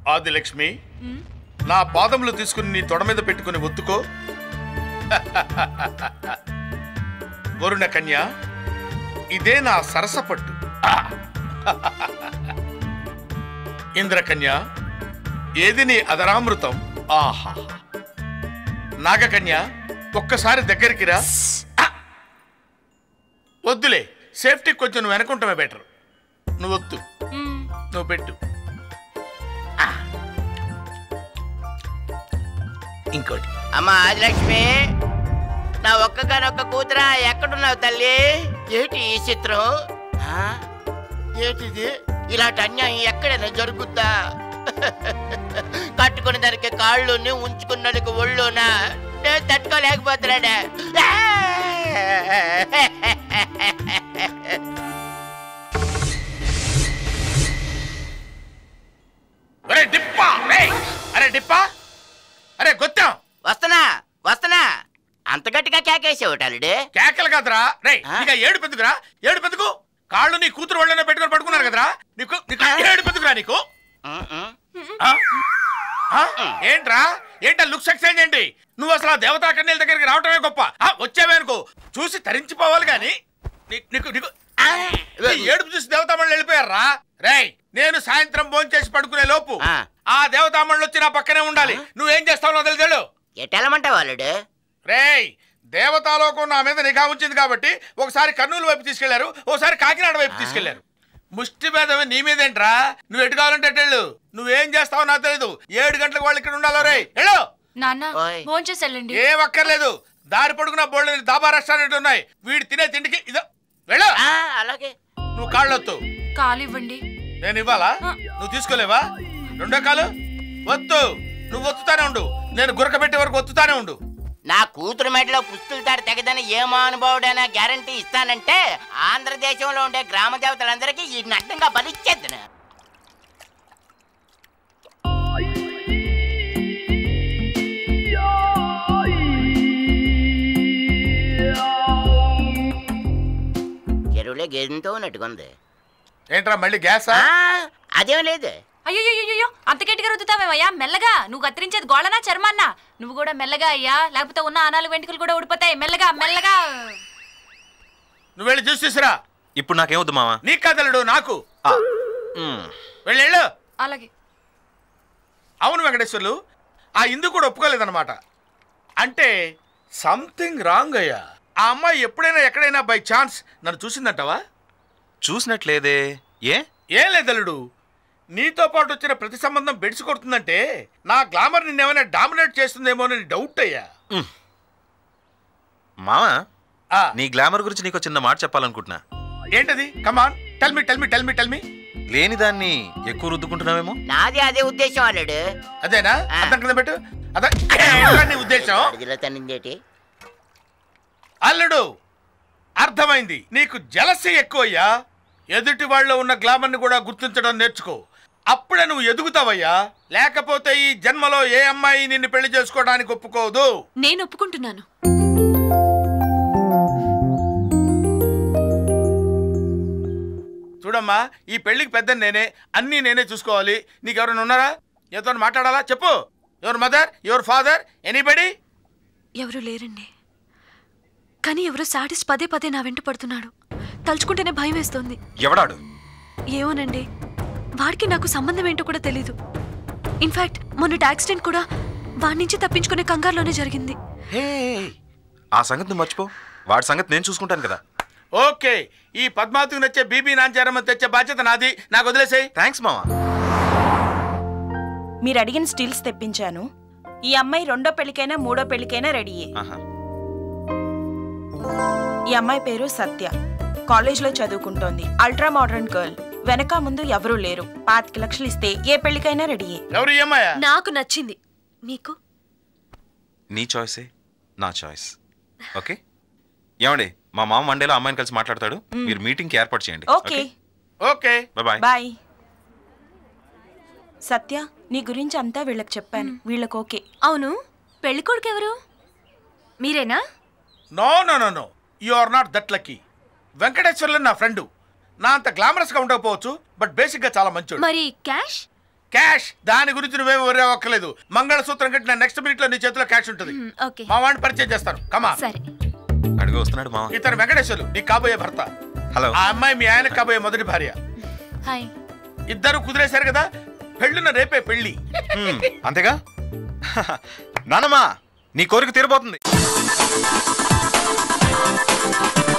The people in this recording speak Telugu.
ఆదిలక్ష్మి నా పాదములు తీసుకుని నీ తొడ మీద పెట్టుకుని ఒత్తుకో వరుణ కన్య ఇదే నా సరసపట్టు ఆ! ఇంద్రకన్య ఏది నీ అదరామృతం ఆహా నాగకన్య ఒక్కసారి దగ్గరికి రా ఆ! వద్దులే సేఫ్టీ కొంచెం నువ్వు వెనకుంటమే బెటర్ నువ్వు వద్దు నువ్వు పెట్టు ఆ. ఇంకోటి అమ్మ ఆదిలక్ష్మి నా ఒక్కగానొక్క కూతురా ఎక్కడున్నావు తల్లి ఏటి ఈ చిత్రం ఆ? ఏటిది ఇలాంటి అన్యాయం ఎక్కడైనా జరుగుద్దా కట్టుకున్న దానికి కాళ్ళుని ఉంచుకున్న దానికి ఒళ్ళునా నేను తట్టుకోలేకపోతున్నాడా అరే డిప్పా రేయ్! అరే డిప్పా అరే గొత్తాం వస్తున్నా వస్తున్నా అంత గట్టిగా కేకేసావు అల్లుడు కేకలు కదరా రే ఆ? నీకు ఏడు పెద్దకురా ఏడు పెద్దకు కాళ్ళు నీ కూతురు వాళ్ళనే పెట్టుకొని పడుకున్నారు కదరా నీకు నీకు ఏడు పెద్దకురా నీకు ఆ? ఆ? ఏంట్రా ఏంటా లుక్స్ ఎక్స్చేంజ్ ఏంటి నువ్వు అసలు ఆ దేవతా కన్యల దగ్గరికి రావటమే గొప్ప ఆ, వచ్చావే అనుకో చూసి తరించిపోవాలి గాని నీ- నీకు నీకు నీ ఏడుపు చూసి దేవతామణులు వెళ్ళిపోయారా రేయ్ నేను సాయంత్రం భోజనం చేసి పడుకునే లోపు ఆ. ఆ దేవతామణులు వచ్చి నా పక్కనే ఉండాలి నువ్వేం చేస్తావు నాకు తెలియదు ఎట్టెళ్ళమంటావు అల్లుడు రేయ్ దేవతాలోకం నా మీద నిఘా ఉంచింది కాబట్టి ఒకసారి కర్నూలు వైపు తీసుకెళ్లారు ఒకసారి కాకినాడ వైపు తీసుకెళ్లారు ముష్టి మీద నీ మీదేంట్రా నువ్వు ఎటు కావాలంటే అటు వెళ్ళు నువ్వేం చేస్తావో నాకు తెలియదు ఏడు గంటలకు వాళ్ళు ఇక్కడ ఉండాలో రే వెళ్ళు నాన్న ఓయ్. భోంచేసి వెళ్ళండి ఏం అక్కర్లేదు దారి పొడుగున బోల్డ్ దాబా రెస్టారెంట్ ఉన్నాయి వీడు తినే తిండికి ఇదో వెళ్ళు ఆ, అలాగే నువ్వు కాళ్ళొత్తు కాలు ఇవ్వండి నేను ఇవ్వాలా నువ్వు తీసుకోలేవా రెండో కాలు వద్దు నువ్వు ఒత్తుతానే ఉండు నేను గురక పెట్టే వరకు ఒత్తుతానే ఉండు నా కూతురు మెడలో పుస్తులు తాడు తెగదని ఏ మహానుభావుడైనా గ్యారంటీ ఇస్తానంటే ఆంధ్రదేశంలో ఉండే గ్రామ దేవతలందరికీ ఈ నడ్డంగా బలిచ్చేద్దును చెరువులో గెంతో ఉన్నట్టుకుంది ఏంట్రా మళ్ళీ గ్యాసా ఆ, అదేం లేదు అయ్యో అంత గట్టిగా రుద్దుతావేమయ్యా మెల్లగా నువ్వు కత్తిరించేది గోళనా చర్మాన్నా నువ్వు కూడా మెల్లగా అయ్యా లేకపోతే ఉన్న ఆనాలు వెంట్రుకలు కూడా ఊడిపోతాయి మెల్లగా మెల్లగా నువ్వు వెళ్ళి చూసి తీసురా ఇప్పుడు నాకేమొద్దు మావా నీ కథలుడు నాకు ఆ, మ్, వెళ్ళి వెళ్ళు అలాగే అవును వెంకటేశ్వర్లు ఆ ఇందు కూడా ఒప్పుకోలేదన్నమాట అంటే సంథింగ్ రాంగ్ అయ్యా ఆ అమ్మాయి ఎప్పుడైనా ఎక్కడైనా బై ఛాన్స్ నన్ను చూసిందంటావా చూసినట్లేదే ఏ ఏం లేదల్లుడు నీతో పాటు వచ్చిన ప్రతి సంబంధం బెడిసి కొడుతుందంటే నా గ్లామర్ నిన్నేమైనా డామినేట్ చేస్తుందేమోనని డౌట్ అయ్యా మావా ఆ, నీ గ్లామర్ గురించి నీకు చిన్న మాట చెప్పాలనుకుంటున్నా ఏంటది come on tell me tell me tell me tell me లేని దాన్ని ఎక్కువ రుద్దుకుంటున్నావేమో నాది అదే ఉద్దేశం అల్లుడు అదేనా ఆ. అర్థం కింద పెట్టు అదే ఏంట్రా నీ ఉద్దేశం అడిగిలో తన్నిందేటి అల్లుడు అర్థమైంది నీకు జలసి ఎక్కువయ్యా ఎదుటి వాళ్ళలో ఉన్న గ్లామర్ని కూడా గుర్తించడం నేర్చుకో అప్పుడే నువ్వు ఎదుగుతావయ్యా లేకపోతే ఈ జన్మలో ఏ అమ్మాయి నిన్ను పెళ్లి చేసుకోవడానికి ఒప్పుకోదు నేను ఒప్పుకుంటున్నాను చూడమ్మా ఈ పెళ్లికి పెద్ద నేనే అన్నీ నేనే చూసుకోవాలి నీకు ఎవరైనా ఉన్నారా ఎవరితో మాట్లాడాలా చెప్పు your mother your father anybody ఎవరు లేరండి కానీ ఎవరో సాడిస్ పదే పదే నా వెంట పడుతున్నాడు తలుచుకుంటేనే భయం వేస్తోంది ఎవడాడు ఏమోనండి వాడికి నాకు సంబంధం ఏంటో కూడా తెలీదు ఇన్ఫాక్ట్ మొన్నటి యాక్సిడెంట్ కూడా వాడి నుంచి తప్పించుకునే కంగారులోనే జరిగింది హే ఆ సంగతి నువ్వు మర్చిపో వాడి సంగతి నేను చూసుకుంటాను కదా ఓకే ఈ పద్మావతికి నచ్చే బీబీ నాంచారమ్మ తెచ్చే బాధ్యత నాది నాకు వదిలేసాయి థ్యాంక్స్ మావా మీరు అడిగిన స్టిల్స్ తెప్పించాను ఈ అమ్మాయి రెండో పెళ్లికైనా మూడో పెళ్లికైనా రెడీయే ఆహా. ఈ అమ్మాయి పేరు సత్య కాలేజ్లో చదువుకుంటోంది అల్ట్రా మోడర్న్ గర్ల్ వెనక ముందు ఎవరూ లేరు పాతిక లక్షలు ఇస్తే ఏ పెళ్లికైనా రెడీయే ఎవరు ఈ అమ్మాయా నాకు నచ్చింది మీకు నీ చాయిసే నా చాయిస్ ఓకే ఏమండి మా మామ మండేలో అమ్మాయిని కలిసి మాట్లాడతాడు మీరు మీటింగ్కి ఏర్పాటు చేయండి okay okay bye bye Satya నీ గురించి అంతా వీళ్ళకి చెప్పాను వీళ్ళకి ఓకే అవును పెళ్ళికొడుకు ఎవరు మీరేనా no no no no you are not that lucky Venkateswarlu నా ఫ్రెండ్ నా అంత గ్లామరస్ గా ఉండకపోవచ్చు బట్ బేసిక్ గా చాలా మంచోడు మరి క్యాష్ క్యాష్ దాని గురించి నువ్వేం వరే అవ్వక్కర్లేదు మంగళసూత్రం కట్టిన నెక్స్ట్ మినిట్ లో నీ చేతిలో క్యాష్ ఉంటుంది మ్, ఓకే మా వాడిని పరిచయం చేస్తాను కమా సరే అడుగు వస్తున్నాడు మామ ఇతను వెంకటేశ్వరు నీ కాబోయే భర్త హలో ఆ అమ్మాయి మీ ఆయన కాబోయే మొదటి భార్య హాయ్ ఇద్దరు కుదిరేశారు కదా పెళ్ళున్న రేపే పెళ్లి హ్మ్, అంతేగా నానమ్మా నీ కోరిక తీరబోతుంది